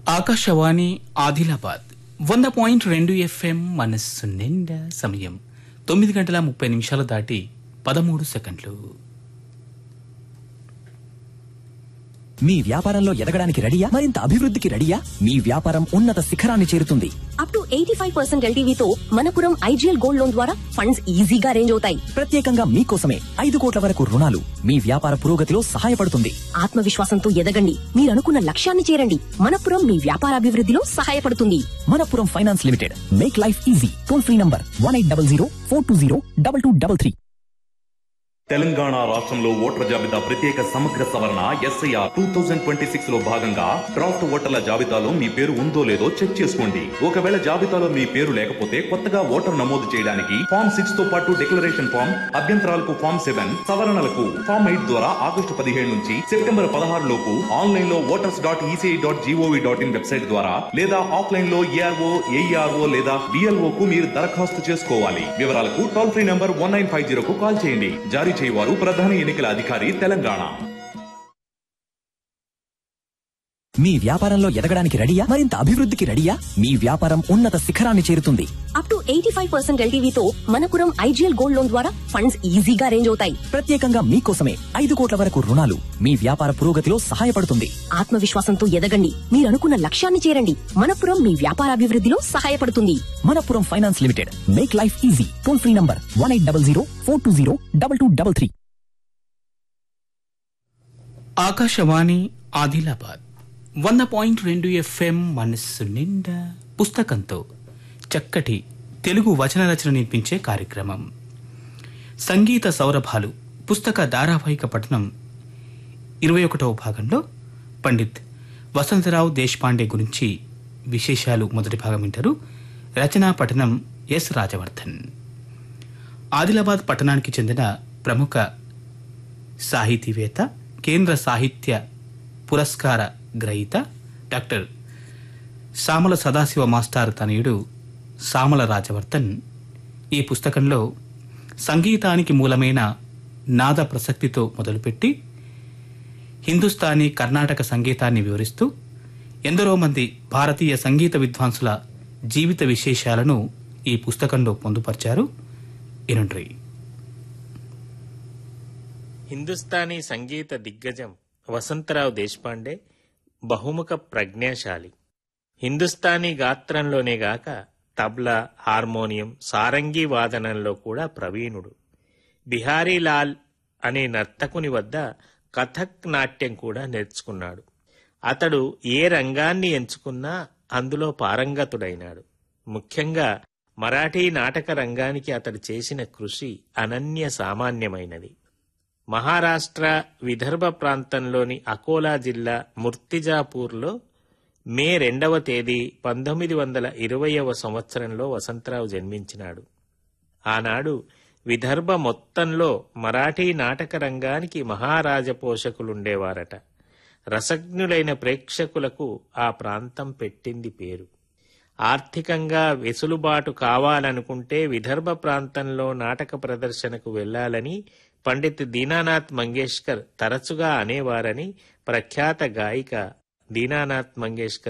ఆకాశవాణి ఆదిలాబాద్ వంద పాయింట్ రెండు ఎఫ్ఎం మనస్సు నిండా సమయం తొమ్మిది గంటల ముప్పై నిమిషాలు దాటి పదమూడు సెకండ్లు మీ వ్యాపారంలో ఎదగడానికి రెడీయా మరింత అభివృద్ధికి రెడీయా మీ వ్యాపారం ఉన్నత శిఖరాన్ని చేరుతుంది up to eighty five percent ఎల్టీవీతో మనపురం ఐజీఎల్ గోల్డ్ లోన్ ద్వారా ఫండ్స్ ఈజీగా రేంజ్ అవుతాయి ప్రత్యేకంగా మీకోసమే ఐదు కోట్ల వరకు రుణాలు మీ వ్యాపార పురోగతిలో సహాయపడుతుంది ఆత్మవిశ్వాసంతో ఎదగండి మీరు అనుకున్న లక్ష్యాన్ని చేరండి మనపురం మీ వ్యాపారాభివృద్ధిలో సహాయపడుతుంది Manappuram finance limited make life easy toll free number one eight double zero four two zero double two double three Telangana రాష్ట్రంలో ఓటర్ల జాబితా ప్రత్యేక సమగ్ర సవరణ SIR two thousand twenty six లో భాగంగా డ్రాఫ్ట్ ఓటర్ల జాబితాలో మీ పేరు ఉందో లేదో చెక్ చేసుకోండి ఒకవేళ జాబితాలో మీ పేరు లేకపోతే కొత్తగా ఓటర్ నమోదు చేయడానికి ఫామ్ సిక్స్ తో పాటు డిక్లరేషన్ ఫామ్ అభ్యంతరాలకు ఫామ్ సెవెన్ సవరణలకు ఫామ్ ఎయిట్ ద్వారా ఆగస్టు పదిహేడు నుంచి సెప్టెంబర్ పదహారు లోపు ఆన్లైన్ లో voters dot ECI dot GOV dot in website ద్వారా లేదా ఆఫ్లైన్ లో ఏఆర్ఓ ఏఈఆర్ఓ లేదా బిఎల్ఓ కు మీరు దరఖాస్తు చేసుకోవాలి వివరాలకు toll free number one nine five zero కు కాల్ చేయండి జారీ చేయవారు ప్రధాన ఎన్నికల అధికారి తెలంగాణ మీ వ్యాపారంలో ఎదగడానికి రెడీయా మరింత అభివృద్ధికి రెడీయా మీ వ్యాపారం ఉన్నత శిఖరాన్ని చేరుతుంది up to eighty five percent ఎల్టీవీతో మనపురం ఐజీఎల్ గోల్డ్ లోన్ ద్వారా ఫండ్స్ ఈజీగా రేంజ్ అవుతాయి ప్రత్యేకంగా మీకోసమే ఐదు కోట్ల వరకు రుణాలు మీ వ్యాపార పురోగతిలో సహాయపడుతుంది ఆత్మవిశ్వాసంతో ఎదగండి మీరు అనుకున్న లక్ష్యాన్ని చేరండి మనపురం మీ వ్యాపారాభివృద్ధిలో సహాయపడుతుంది Manappuram finance limited make life easy toll free number one eight double zero four two zero double two double three Akashvani Adilabad వంద పాయింట్ రెండు ఎఫ్ఎం మనస్సు నిండా పుస్తకంతో చక్కటి తెలుగు వచన రచన నిర్మించే కార్యక్రమం సంగీత సౌరభాలు పుస్తక ధారావాహిక పఠనం ఇరవై ఒకటవ భాగంలో పండిత్ వసంతరావు దేశపాండే గురించి విశేషాలు మొదటి భాగం వింటారు రచనా పఠనం ఎస్ రాజవర్ధన్ ఆదిలాబాద్ పట్టణానికి చెందిన ప్రముఖ సాహితీవేత్త కేంద్ర సాహిత్య పురస్కార గ్రహీత డాక్టర్ సామల సదాశివ మాస్టార్ తనయుడు సామల రాజవర్ధన్ ఈ పుస్తకంలో సంగీతానికి మూలమైన నాద ప్రసక్తితో మొదలుపెట్టి హిందుస్థానీ కర్ణాటక సంగీతాన్ని వివరిస్తూ ఎందరో మంది భారతీయ సంగీత విద్వాంసుల జీవిత విశేషాలను ఈ పుస్తకంలో పొందుపరిచారు ఇనుండ్రి హిందుస్థానీ సంగీత దిగ్గజం వసంతరావు దేశపాండే బహుముఖ ప్రజ్ఞాశాలి హిందుస్థానీ గాత్రంలోనే గాక తబ్లా హార్మోనియం సారంగీ వాదనంలో కూడా ప్రవీణుడు బిహారీలాల్ అనే నర్తకుని వద్ద కథక్ నాట్యం కూడా నేర్చుకున్నాడు అతడు ఏ రంగాన్ని ఎంచుకున్నా అందులో పారంగతుడైనాడు ముఖ్యంగా మరాఠీ నాటక రంగానికి అతడు చేసిన కృషి అనన్య సామాన్యమైనది మహారాష్ట్ర విదర్భ ప్రాంతంలోని అకోలా జిల్లా ముర్తిజాపూర్లో మే రెండవ తేదీ పంతొమ్మిది వందల ఇరవయవ సంవత్సరంలో వసంతరావు జన్మించినాడు ఆనాడు విదర్భ మొత్తంలో మరాఠీ నాటక రంగానికి మహారాజ పోషకులుండేవారట రసజ్ఞులైన ప్రేక్షకులకు ఆ ప్రాంతం పెట్టింది పేరు ఆర్థికంగా వెసులుబాటు కావాలనుకుంటే విదర్భ ప్రాంతంలో నాటక ప్రదర్శనకు వెళ్లాలని పండిత్ దీనానాథ్ మంగేష్కర్ తరచుగా అనేవారని ప్రఖ్యాత గాయిక దీనానాథ్ మంగేష్కర్